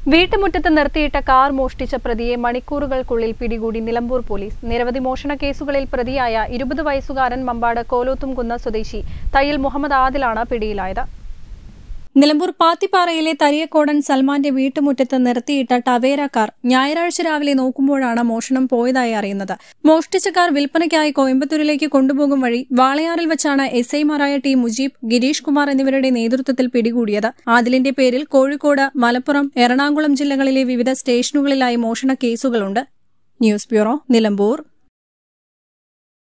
വീട്ടുമുറ്റത്ത് നിർത്തിയിട്ട കാർ മോഷ്ടിച്ച പ്രതിയെ മണിക്കൂറുകൾക്കുള്ളിൽ പിടികൂടി നിലമ്പൂർ പോലീസ് നിരവധി മോഷണ കേസുകളിൽ പ്രതിയായ ഇരുപത് വയസ്സുകാരൻ മമ്പാട് കോലോത്തുംകുന്ന് സ്വദേശി തയ്യിൽ മുഹമ്മദ് ആദിലാണ് പിടിയിലായത് നിലമ്പൂർ പാത്തിപ്പാറയിലെ തരിയക്കോടൻ സൽമാന്റെ വീട്ടുമുറ്റത്ത് നിർത്തിയിട്ട ടവേര കാർ ഞായറാഴ്ച രാവിലെ നോക്കുമ്പോഴാണ് മോഷണം പോയതായി അറിയുന്നത് മോഷ്ടിച്ച കാർ വിൽപ്പനയ്ക്കായി കോയമ്പത്തൂരിലേക്ക് കൊണ്ടുപോകും വഴി വാളയാറിൽ വെച്ചാണ് എസ് ഐമാരായ ടി മുജീബ് ഗിരീഷ് കുമാർ എന്നിവരുടെ നേതൃത്വത്തിൽ പിടികൂടിയത് ആദിലിന്റെ പേരിൽ കോഴിക്കോട് മലപ്പുറം എറണാകുളം ജില്ലകളിലെ വിവിധ സ്റ്റേഷനുകളിലായി മോഷണ കേസുകളുണ്ട് ന്യൂസ് ബ്യൂറോ നിലമ്പൂർ